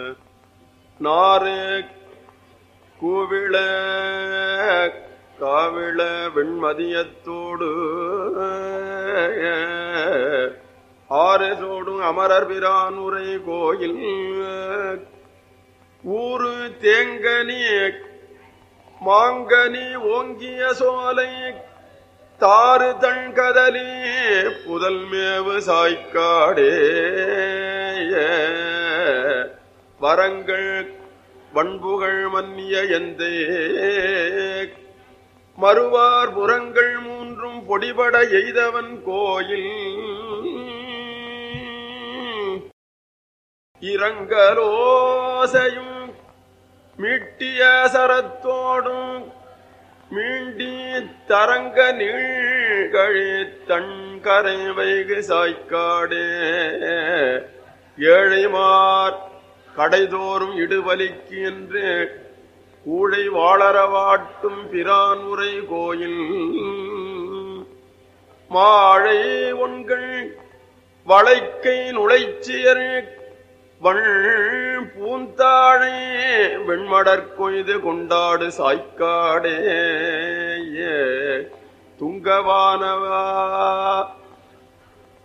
நாறு கூவிள காவிள வெண்மதியத்தோடு ஆறு சோடும் அமரர் பிரான் உரை கோயில் ஊரு தேங்கனி மாங்கனி ஓங்கிய சோலை தாறு தன் கதலி புதல் மேவு சாய்க்காடே வரங்கள் வண்புகள் மன்னிய எந்தே மறுவார் புறங்கள் மூன்றும் பொடிபட எய்தவன் கோயில் இரங்கலோசையும் மீட்டிய சரத்தோடும் மீண்டி தரங்க நீழ்கழி தன்கரை வைகு சாய்க்காடே ஏழைமார் கடைதோறும் இடுவலிக்கு என்று கூழை வாழறவாட்டும் பிரான் உரை கோயில் மாழை ஒன்கள் வளைக்கை நுழைச்சியர் வள் பூந்தாழை வெண்மடற் கொய்து கொண்டாடு சாய்க்காடே துங்கவானவா